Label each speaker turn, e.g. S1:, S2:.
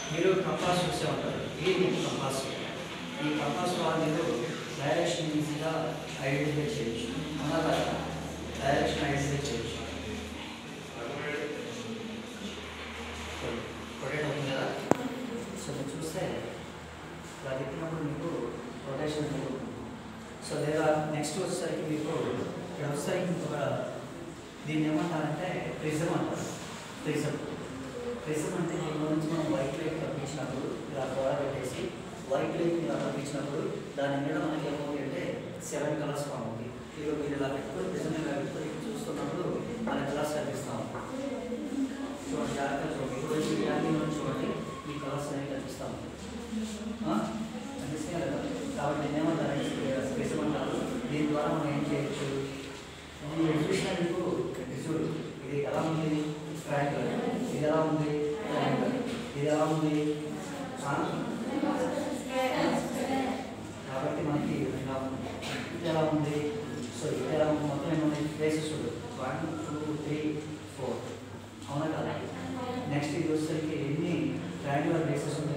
S1: మీరు కంపాస్ చూసే ఉంటారు ఇది మీకు కంపాస్ ఈ కంపాస్ ద్వారా మీరు డైరెక్షన్ ఈజీగా ఐడెంటిఫై చేయొచ్చు అవునా కదా డైరెక్షన్ ఐడెంటిఫై చేయొచ్చు రొటేట్ అవుతుంది కదా సో మీరు చూస్తే ఇలా తిప్పినప్పుడు మీకు రొటేషన్ జరుగుతుంది సో లేదా నెక్స్ట్ వచ్చేసరికి మీకు ఇక్కడ వచ్చేసరికి ఇంకొక దీన్ని ఏమంటారంటే ప్రిజం అంటారు ప్రిజం ప్రిజం అంటే దీనిలో నుంచి మనం వైట్ లైట్ తప్పించినప్పుడు ఇలా గోడ పెట్టేసి వైట్ లైట్ ఇలా తప్పించినప్పుడు దాని మీద మనకి ఏమవుతుంది అంటే సెవెన్ కలర్స్ ఫామ్ అవుతుంది ఇక మీరు ఇలా పెట్టుకొని ప్రిజం ఇలా పెట్టుకొని ఇక్కడ చూస్తున్నప్పుడు మన కలర్స్ కనిపిస్తాం చూడండి జాగ్రత్తగా చూడండి ఇప్పుడు ఈ యాంగిల్ నుంచి చూడండి ఈ కలర్స్ అనేవి కనిపిస్తాం కనిపిస్తాయి కదా కాబట్టి దీన్ని ఏమంటారు ప్రిజం అంటారు దీని ద్వారా మనం ఏం చేయొచ్చు నేను చూసిన మీకు ఇది చూడు ఇది ఎలా ఉంది ట్రయాంగిల్ ఇది ఎలా ఉంది ట్రయాంగిల్ ఇది ఎలా ఉంది ఆ? కాబట్టి మనకి ఇలా ఉంది. ఇది ఎలా ఉంది సో ఇది ఎలా ఉంది మొత్తం ఏముంది ప్లేసెస్ చూడు వన్ టూ త్రీ ఫోర్ అవునా కదా నెక్స్ట్ ఇది వచ్చేసరికి ఎన్ని ట్రయాంగులర్ ప్లేసెస్ ఉన్నాయి